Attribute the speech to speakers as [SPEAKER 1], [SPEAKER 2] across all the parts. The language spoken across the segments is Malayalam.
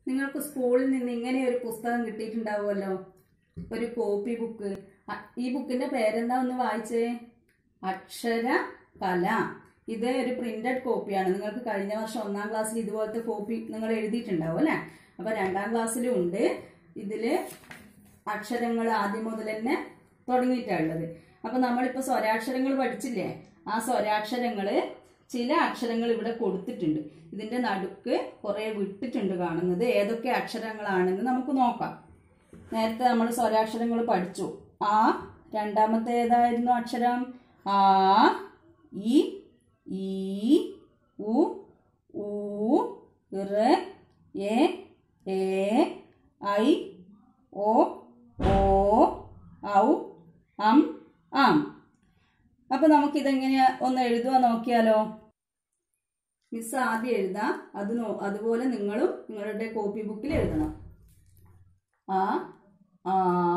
[SPEAKER 1] നിങ്ങൾക്ക് സ്കൂളിൽ നിന്ന് ഇങ്ങനെ ഒരു പുസ്തകം കിട്ടിയിട്ടുണ്ടാവുമല്ലോ ഒരു കോപ്പി ബുക്ക് അ- ഈ ബുക്കിന്റെ പേരെന്താ ഒന്ന് വായിച്ചേ അക്ഷര കല ഇത് ഒരു പ്രിന്റഡ് കോപ്പിയാണ് നിങ്ങൾക്ക് കഴിഞ്ഞ വർഷം ഒന്നാം ക്ലാസ്സിൽ ഇതുപോലത്തെ കോപ്പി നിങ്ങൾ എഴുതിയിട്ടുണ്ടാവും അല്ലേ അപ്പൊ രണ്ടാം ക്ലാസ്സിലും ഉണ്ട് ഇതില് അക്ഷരങ്ങൾ ആദ്യം മുതൽ തന്നെ തുടങ്ങിയിട്ടുള്ളത് അപ്പൊ നമ്മളിപ്പോ സ്വരാക്ഷരങ്ങൾ പഠിച്ചില്ലേ ആ സ്വരാക്ഷരങ്ങള് ചില അക്ഷരങ്ങൾ ഇവിടെ കൊടുത്തിട്ടുണ്ട് ഇതിന്റെ നടുക്ക് കുറെ വിട്ടിട്ടുണ്ട് കാണുന്നത് ഏതൊക്കെ അക്ഷരങ്ങളാണെന്ന് നമുക്ക് നോക്കാം നേരത്തെ നമ്മൾ സ്വരാക്ഷരങ്ങൾ പഠിച്ചു ആ രണ്ടാമത്തെ ഏതായിരുന്നു അക്ഷരം ആ ഇ ഈ ഉ ഊ റ് എ എ ഐ ഓ ഓ ഔ അം ആം അപ്പൊ നമുക്കിതെങ്ങനെയാ ഒന്ന് എഴുതുക നോക്കിയാലോ മിസ് ആദ്യം എഴുതാം അത് നോ അതുപോലെ നിങ്ങളും നിങ്ങളുടെ കോപ്പി ബുക്കിൽ എഴുതണം ആ ആ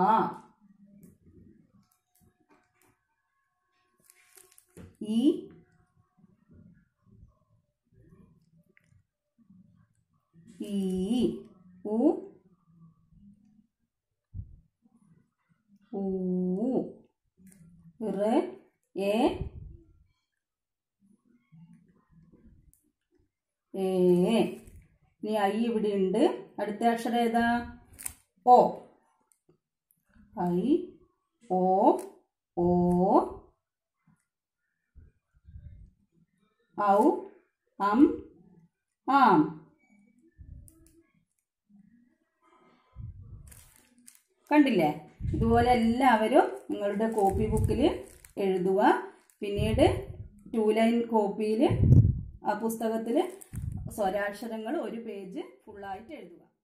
[SPEAKER 1] ഈ ഈ ഉ ഊ റ് എ ഏ ഇനി ഐ ഇവിടെ ഉണ്ട് അടുത്ത അക്ഷരം ഏതാ ഓ ഐ ഓ ഓ ഔ അം ആം കണ്ടില്ലേ ഇതുപോലെ എല്ലാവരും നിങ്ങളുടെ കോപ്പി ബുക്കിൽ എഴുതുക പിന്നീട് ടു ലൈൻ കോപ്പിയിൽ ആ പുസ്തകത്തിൽ സ്വരാക്ഷരങ്ങൾ ഒരു പേജ് ഫുള്ളായിട്ട് എഴുതുക